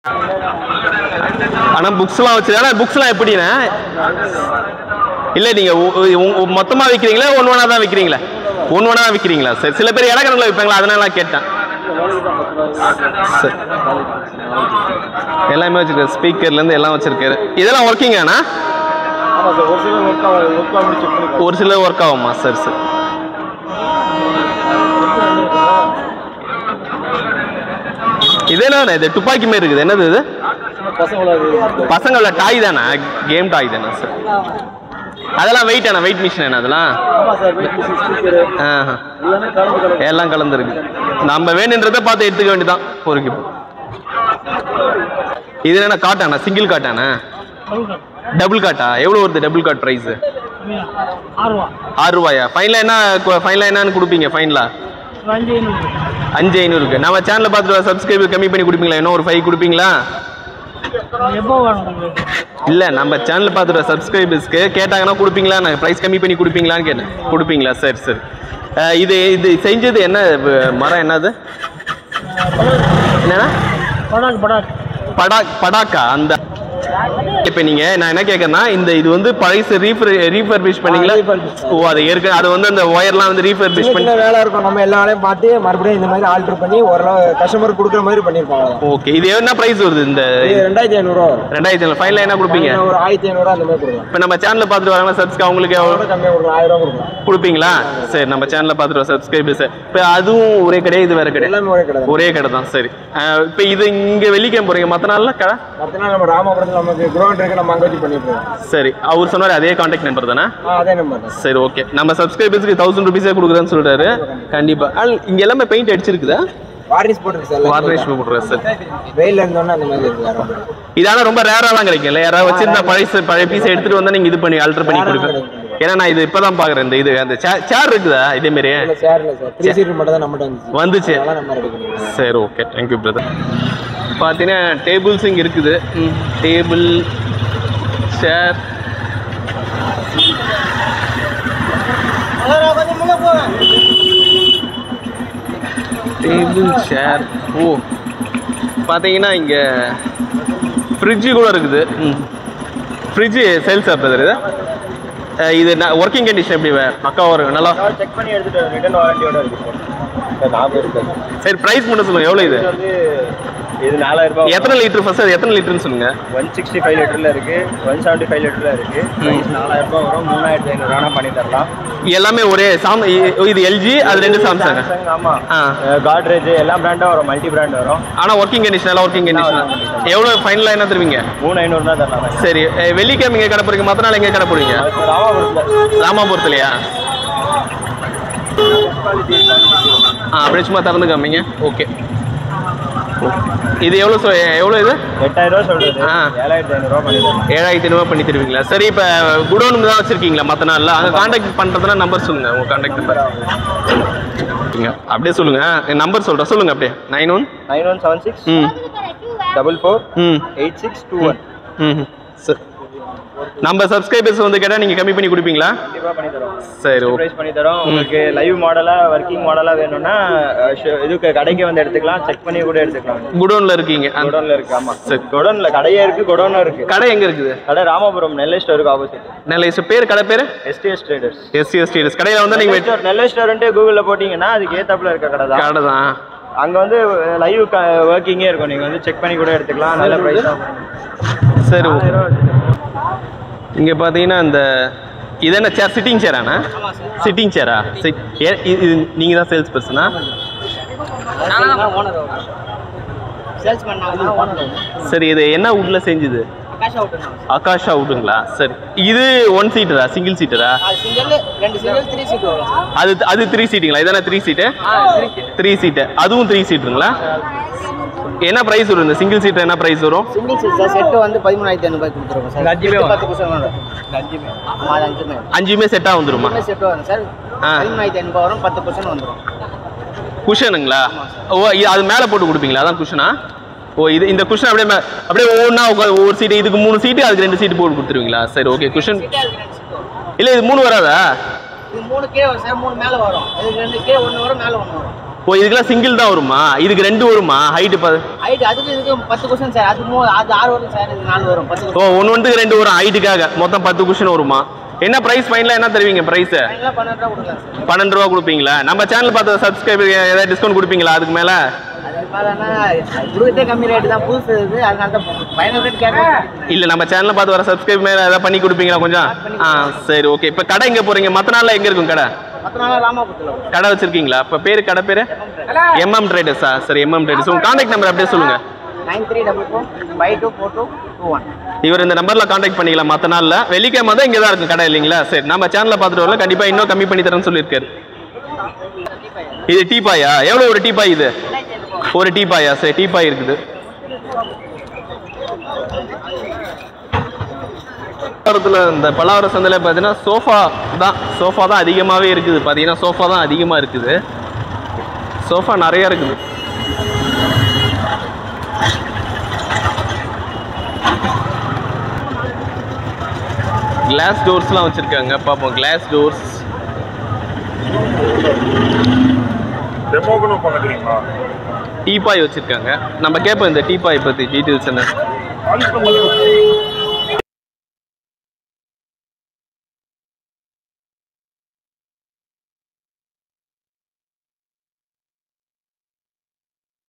ஆனா புக்ஸ்லாம் வச்சு ஆனா புக்ஸ்லாம் எப்படிண்ணே இல்ல நீங்க ஒ- ஒ- ஒ- மொத்தமா விக்கிறீங்களா ஒன்று ஒன்றா தான் விக்கிறீங்களா ஒன்று ஒன்றா தான் விக்கிறீங்களா சரி சில பேர் இடக்கணக்கில் விற்பாங்களா அதனால நான் கேட்டேன் சரி. எல்லாமே வச்சிருக்காரு ஸ்பீக்கர்ல இருந்து எல்லாம் வச்சிருக்காரு இதெல்லாம் ஒர்க்கிங் ஆனா ஆமாம் சார் ஒரு சில ஒர்க் ஒர்க் ஆகி செக் பண்ணி ஒரு சில ஒர்க் ஆகுமா சரி சரி இது என்ன இது துப்பாக்கி மாதிரி இருக்குது என்னது இது பசங்கள பசங்களோட டாய் தானே கேம் டாய் தானே சார் அதெல்லாம் வெயிட் என்ன வெயிட் மிஷின் என்ன அதெல்லாம் ஆமாம் சார் வெயிட் மிஷின் ஸ்பீக்கரு ஆஹா. எல்லாமே கலந்து கலந்து எல்லாம் கலந்துருக்கு நம்ம வேணுன்றதை பார்த்து எடுத்துக்க வேண்டியதான் பொறுக்கி இது என்ன காட்டானா சிங்கிள் காட்டானா டபுள் காட்டா எவ்வளோ வருது டபுள் காட் ப்ரைஸ் ஆறுவா ஆறு ரூபாயா ஃபைனலாக என்ன ஃபைனலாக என்னன்னு கொடுப்பீங்க ஃபைனலாக அஞ்சு ஐநூறு அஞ்சு ஐநூறுக்கு நம்ம சேனலில் பார்த்துட்டு சப்ஸ்கிரைபர் கம்மி பண்ணி கொடுப்பீங்களா இன்னும் ஒரு ஃபைவ் கொடுப்பீங்களா எப்போ வேணும் உங்களுக்கு இல்லை நம்ம சேனல் பார்த்துட்டு சப்ஸ்கிரைபர்ஸ்க்கு கேட்டாங்கன்னா கொடுப்பீங்களா நான் ப்ரைஸ் கம்மி பண்ணி கொடுப்பீங்களான்னு கேட்டேன் கொடுப்பீங்களா சரி சரி அஹ் இது இது செஞ்சது என்ன வ- மரம் என்னது என்னன்னா படாக் படாக் படாக் படாக்கா அந்த இப்போ நீங்க நான் என்ன கேட்கறேன்னா இந்த இது வந்து பழைசு ரீஃபர் ரீஃபர்பிஷ் பண்ணீங்களா ஓ அது ஏற்கனவே அது வந்து அந்த ஒயர்லாம் வந்து ரீஃபர்பிஷ் சின்ன பண்ணி சின்ன வேலை இருக்கும் நம்ம எல்லா வேலையும் பார்த்து மறுபடியும் இந்த மாதிரி ஆல்டர் பண்ணி ஓரளவு கஸ்டமர் கொடுக்குற மாதிரி பண்ணியிருப்பாங்க அவ்வளவுதான். ஓகே இது என்ன ப்ரைஸ் வருது இந்த இது ரெண்டாயிரத்தி ஐநூறுரூவா வரும் ரெண்டாயிரத்தி ஃபைனல் என்ன கொடுப்பீங்க ஒரு ஆயிரத்தி ஐநூறுரூவா அந்த மாதிரி கொடுக்கலாம் இப்போ நம்ம சேனலில் பார்த்துட்டு வராங்க சப்ஸ்க்கு அவங்களுக்கு எவ்வளோ அதோட கம்மியாக கொடுக்கலாம் ஆயிரம் ரூபா கொடுக்கலாம் கொடுப்பீங்களா சரி நம்ம சேனலில் பார்த்துட்டு சப்ஸ்கிரைபர்ஸ் இப்போ அதுவும் ஒரே கிடையாது இது வேற கிடையாது எல்லாமே ஒரே கடை ஒரே கடை தான் சரி இப்போ இது இங்கே வெள்ளிக்கிழமை போகிறீங்க மற்ற நாளில் கடை மற்ற நாள் நம்ம ராமபுரத்தில் நமக்கு கிரௌண்ட் இருக்கு நம்ம அங்கே வச்சு பண்ணிட்டு இருக்கோம் சரி அவர் சொன்னார் அதே காண்டாக்ட் நம்பர் தானே ஆ அதே நம்பர் தான் சரி ஓகே நம்ம சப்ஸ்கிரைபர்ஸ்க்கு தௌசண்ட் ருபீஸே கொடுக்குறேன்னு சொல்லிட்டாரு கண்டிப்பாக ஆ இங்கே எல்லாமே பெயிண்ட் அடிச்சிருக்குதா வார்னிஷ் போட்டுருக்கு சார் வார்னிஷ் போடுறேன் சார் வெயில்ல இருந்தோன்னா அந்த மாதிரி இருக்கு வேற ஒண்ணும் இல்ல. இதான ரொம்ப ரேராலாம் கிடைக்கும்ல யாராவது வச்சிருந்தா பழைய பழைய பீஸ் எடுத்துட்டு வந்தா நீங்க இது பண்ணி ஆல்டர் பண்ணி கொடுப்பேன் ஏன்னா நான் இது இப்பதான் பாக்குறேன் இந்த இது அந்த சேர் இருக்குதா இதே மாதிரி இல்ல சேர் இல்ல சார் த்ரீ சீட் மட்டும் தான் நம்மகிட்ட வந்துச்சு வந்துச்சு அதெல்லாம் நம்ம ரெடி பண்ணிக்கலாம் சரி ஓகே தேங்க்யூ பிரதர் பார்த்தீங்கன்னா டேபிள்ஸ் இங்கே இருக்குது டேபிள் சேர் டேபிள் சேர் ஓ பார்த்தீங்கன்னா இங்கே ஃப்ரிட்ஜு கூட இருக்குது ஃப்ரிட்ஜு சேல்ஸ் பிரதர் இது அஹ் இது ஒர்க்கிங் கண்டிஷன் எப்படி வே- பக்கா வரும் நல்லா செக் பண்ணி எடுத்துட்டு ரிட்டர்ன் வாரண்டியோட இருக்கு சார் ஞாபகம் இருக்கு சரி ப்ரைஸ் மட்டும் சொல்லுங்கள் எவ்வளோ இது வந்து இது நாலாயிரம் ரூபாய் எத்தனை லிட்டர் ஃபர்ஸ்ட் அது எத்தனை லிட்டர்னு சொல்லுங்கள் ஒன் சிக்ஸ்டி ஃபைவ் லிட்டர்ல இருக்கு ஒன் செவன்ட்டி ஃபைவ் லிட்டர்ல இருக்கு ப்ரைஸ் நாலாயிரம் ரூபாய் வரும் மூணாயிரத்தி ஐநூறு வேணா பண்ணி தரலாம் எல்லாமே ஒரே சாம் இ- இது எல்ஜி அது ரெண்டு சாம்சங் சாம்சங் ஆமா ஆ காட்ரேஜ் எல்லா பிராண்டும் வரும் மல்டி பிராண்ட் வரும் ஆனால் ஒர்க்கிங் கண்டிஷன் எல்லாம் ஒர்க்கிங் கண்டிஷன் எவ்வளோ ஃபைனலாக என்ன தருவீங்க மூணு ஐநூறு தான் தரலாம் சரி அஹ் வெள்ளிக்கிழமை இங்கே கடை போறீங்க மற்ற நாள் எங்கே கடை போடுவீங்க ராமாபுரத்தில் ராமாபுரத்துலையா ஆ அப்படியே சும்மா திறந்து காமிங்க ஓகே இது எவ்வளோ சொ எவ்வளோ இது எட்டாயிரம் ரூபா சொல்றது ஆ. ஏழாயிரத்தி ஐநூறுரூவா பண்ணி தரலாம் ஏழாயிரத்தி ஐநூறுவா பண்ணி தருவீங்களா சரி இப்போ குடோன் தான் வச்சிருக்கீங்களா மற்ற நாளில் அங்கே காண்டாக்ட் பண்ணுறதுனா நம்பர் சொல்லுங்கள் உங்கள் காண்டாக்ட் நம்பர் அப்படியே சொல்லுங்கள் நம்பர் சொல்கிறேன் சொல்லுங்கள் அப்படியே nine one nine one seven six hmm double four hmm eight six two one hmm சரி நம்ம சப்ஸ்கிரைபர்ஸ் வந்து கேட்டால் நீங்கள் கம்மி பண்ணி கொடுப்பீங்களா கண்டிப்பாக பண்ணி தரோம் சரி ஓகே ப்ரைஸ் பண்ணி தரோம் உங்களுக்கு லைவ் மாடலா ஒர்க்கிங் மாடலா வேணும்னா அஹ், ஷ- இதுக்கு கடைக்கு வந்து எடுத்துக்கலாம் செக் பண்ணி கூட எடுத்துக்கலாம் குடோனில் இருக்கீங்க அந்த- குடோன்ல இருக்கு ஆமா சரி. குடோன்ல கடையே இருக்கு குடோனும் இருக்கு கடை எங்கே இருக்குது கடை ராமபுரம் நெல்லை ஸ்டோருக்கு ஆப்போசிட் நெல்லை சு- பேர் கடை பேர் எஸ்டிஎஸ் ட்ரேடர்ஸ் எஸ்சிஎஸ் டீடர்ஸ் கடையில் வந்து நீங்கள் ஸ்டோர் நெல்லை ஸ்டோர்ன்ட்டு கூகுளில் போட்டிங்கன்னா அதுக்கு ஏத்தாப்புல இருக்க கடை தான் கடை தான் அங்க வந்து லைவ் ஒர்க்கிங்கே இருக்கும் நீங்க வந்து செக் பண்ணி கூட எடுத்துக்கலாம் நல்ல ப்ரைஸ் சரி இங்கே பார்த்தீங்கன்னா இந்த இது என்ன சேர் சிட்டிங் சேராண்ணா சிட்டிங் சேரா இது நீங்கள் தான் சேல்ஸ் பர்சனா சேல்ஸ் பண்ணாங்க ஓனர் சரி இது என்ன வுட்டில் செஞ்சுது கேஷ் அவுட் ஆகாஷா வுட்டுங்களா சரி இது ஒன் சீட்டரா சிங்கிள் சீட்டரா அது சிங்கிள் ரெண்டு சிங்கிள் த்ரீ சீட் வரும் சார் அது அது த்ரீ சீட்டுங்களா இதானே த்ரீ சீட்டு ஆ த்ரீ சீட் த்ரீ சீட்டு அதுவும் த்ரீ சீட்டுங்களா என்ன ப்ரைஸ் வரும் இந்த சிங்கிள் சீட் என்ன ப்ரைஸ் வரும் சிங்கிள் சீட் சார் செட்டு வந்து பதிமூணாயிரத்தி ஐநூறுபாய்க்கு கொடுத்துருவோம் சார் அஞ்சுமே எட்டு பத்து பர்சன்ட் வரும் அஞ்சுமே ஆமாம் அது அஞ்சுமே அஞ்சுமே செட்டாக வந்துருமா அஞ்சுமே செட்டு வரும் சார் ஆ. பதிமூணாயிரத்தி ஐநூறுபா வரும் பத்து பர்சன்ட் வந்துடும் குஷனுங்களா ஓ இ- அது மேலே போட்டு கொடுப்பீங்களா அதான் குஷனா ஓ இது இந்த குஷன் அப்படியே மே- அப்படியே ஒவ்வொன்றா உட்காந்து ஒவ்வொரு சீட்டு இதுக்கு மூணு சீட்டு அதுக்கு ரெண்டு சீட்டு போட்டு கொடுத்துருவீங்களா சரி ஓகே குஷன் இல்லை இது மூணு வராதா இது மூணு கீழே வரும் சார் மூணு மேலே வரும் இது ரெண்டு கீழே ஒன்று வரும் மேலே ஒன்று வரும் ஓ இதுக்கெல்லாம் சிங்கிள் தான் வருமா இதுக்கு ரெண்டு வருமா ஹைட்டு பா ஹைட் அதுக்கு இதுக்கு பத்து கொஸ்டின் சார் அது மூ அது ஆறு வரும் சார் இது நாலு வரும் பத்து ஓ ஒன்று ஒன்றுக்கு ரெண்டு வரும் ஹைட்டுக்காக மொத்தம் பத்து குஷன் வருமா என்ன ப்ரைஸ் ஃபைனலாக என்ன தருவீங்க ப்ரைஸு எல்லாம் பன்னெண்டு ரூபா கொடுக்கலாம் சார் பன்னெண்டு ரூபா கொடுப்பீங்களா நம்ம சேனல் பார்த்த சப்ஸ்கிரைபர் ஏதாவது டிஸ்கவுண்ட் கொடுப்பீங்களா அதுக்கு மேலே அது மாதிரினா கொடுக்கத்தே கம்மி ரேட்டு தான் புதுசு இது அதனால தான் ஃபைனல் ரேட் கேட்கலாம் இல்லை நம்ம சேனலை பார்த்து வர சப்ஸ்கிரைப் மேலே ஏதாவது பண்ணி கொடுப்பீங்களா கொஞ்சம் ஆ சரி ஓகே இப்போ கடை எங்கே போகிறீங்க மற்ற நாளில் எங்கே இருக்கும் கடை மற்ற நாளாக ராமாபுரத்தில் கடை வச்சிருக்கீங்களா இப்போ பேர் கடை பேர் எம்எம் ட்ரேடர்ஸா சரி எம்எம் ட்ரேடர்ஸ் உங்கள் காண்டாக்ட் நம்பர் அப்படியே சொல்லுங்கள் nine three double four five two four two two one இவர் இந்த நம்பரில் காண்டாக்ட் பண்ணிக்கலாம் மற்ற நாளில் வெள்ளிக்கிழமை தான் இங்கே தான் இருக்கும் கடை இல்லைங்களா சரி நம்ம சேனலில் பார்த்துட்டு வரல கண்டிப்பாக இன்னும் கம்மி பண்ணி தரேன்னு சொல்லியிருக்காரு இது டீ பாயா எவ்வளோ ஒரு டீ பாய் இது ஒரு டீ பாயா சரி டீ பாய் இருக்குது பல்லாவரத்தில் இந்த பல்லாவர சந்தையில் பார்த்தீங்கன்னா சோஃபா தான் சோஃபா தான் அதிகமாகவே இருக்குது பார்த்தீங்கன்னா சோஃபா தான் அதிகமாக இருக்குது சோஃபா நிறையா இருக்குது கிளாஸ் டோர்ஸ்லாம் வச்சுருக்காங்க பார்ப்போம் கிளாஸ் டோர்ஸ் டெமோக்குன்னு பார்க்குறீங்களா டீபாய் வச்சுருக்காங்க நம்ம கேட்போம் இந்த டீபாய் பற்றி டீட்டெயில்ஸ் என்ன காலிஃப்ளவர்